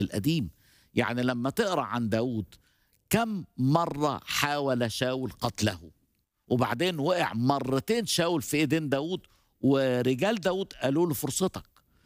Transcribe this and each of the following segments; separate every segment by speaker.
Speaker 1: القديم يعني لما تقرأ عن داود كم مرة حاول شاول قتله وبعدين وقع مرتين شاول في ايدين داود ورجال داود قالوا له فرصتك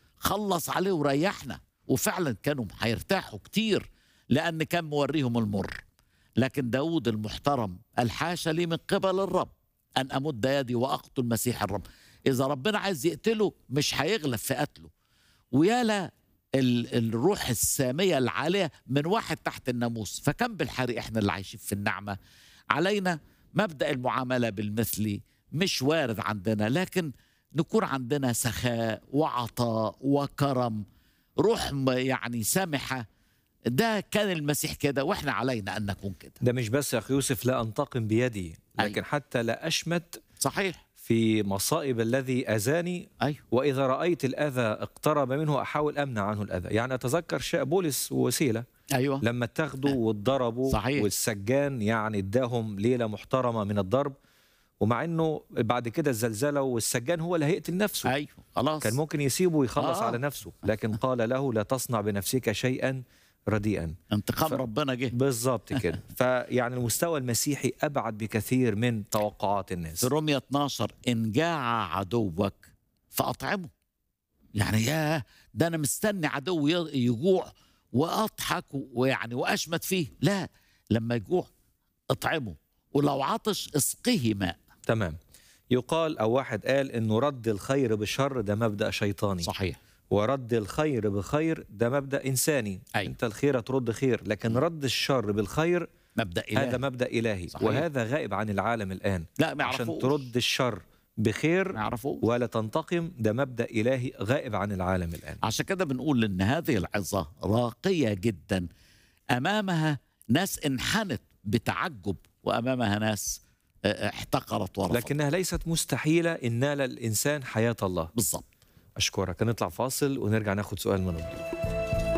Speaker 1: خلص عليه وريحنا وفعلا كانوا هيرتاحوا كتير لأن كان موريهم المر لكن داود المحترم الحاشا لي من قبل الرب أن أمد يدي وأقتل مسيح الرب إذا ربنا عايز يقتله مش هيغلب في قتله ويا لا ال- الروح السامية العالية من واحد تحت الناموس فكم بالحري احنا اللي عايشين في النعمة علينا مبدأ المعاملة بالمثلي مش وارد عندنا لكن نكون عندنا سخاء وعطاء وكرم روح م- يعني سامحة ده كان المسيح كده واحنا علينا ان نكون كده
Speaker 2: ده مش بس يا اخي يوسف لا انتقم بيدي لكن
Speaker 1: أيوة.
Speaker 2: حتى لا اشمت
Speaker 1: صحيح
Speaker 2: في مصائب الذي اذاني
Speaker 1: ايوه
Speaker 2: واذا رايت الاذى اقترب منه احاول امنع عنه الاذى يعني اتذكر شيء بولس وسيله
Speaker 1: ايوه
Speaker 2: لما اتاخدوا واتضربوا
Speaker 1: صحيح.
Speaker 2: والسجان يعني اداهم ليله محترمه من الضرب ومع انه بعد كده الزلزله والسجان هو اللي هيقتل نفسه
Speaker 1: ايوه خلاص
Speaker 2: كان ممكن يسيبه ويخلص
Speaker 1: آه.
Speaker 2: على نفسه لكن قال له لا تصنع بنفسك شيئا رديئا
Speaker 1: انتقام
Speaker 2: ف-
Speaker 1: ربنا جه
Speaker 2: بالظبط كده فيعني المستوى المسيحي ابعد بكثير من توقعات الناس
Speaker 1: في رومية 12 إن جاع عدوك فأطعمه يعني يا ده أنا مستني عدو ي- يجوع وأضحك ويعني وأشمت فيه لا لما يجوع اطعمه ولو عطش اسقيه ماء
Speaker 2: تمام يقال او واحد قال انه رد الخير بالشر ده مبدا شيطاني
Speaker 1: صحيح
Speaker 2: ورد الخير بخير ده مبدا انساني
Speaker 1: أيوة.
Speaker 2: انت الخير ترد خير لكن رد الشر بالخير
Speaker 1: مبدأ إلهي
Speaker 2: هذا مبدا الهي
Speaker 1: صحيح.
Speaker 2: وهذا غائب عن العالم الان
Speaker 1: لا ما
Speaker 2: عشان
Speaker 1: يعرفوش
Speaker 2: ترد الشر بخير
Speaker 1: ما يعرفوش
Speaker 2: ولا تنتقم ده مبدا الهي غائب عن العالم الان
Speaker 1: عشان كده بنقول إن هذه العظة راقية جدا أمامها ناس انحنت بتعجب وأمامها ناس اه، احتقرت ورفضت
Speaker 2: لكنها ليست مستحيله ان نال الانسان حياه الله
Speaker 1: بالظبط
Speaker 2: اشكرك نطلع فاصل ونرجع ناخد سؤال من الضيوف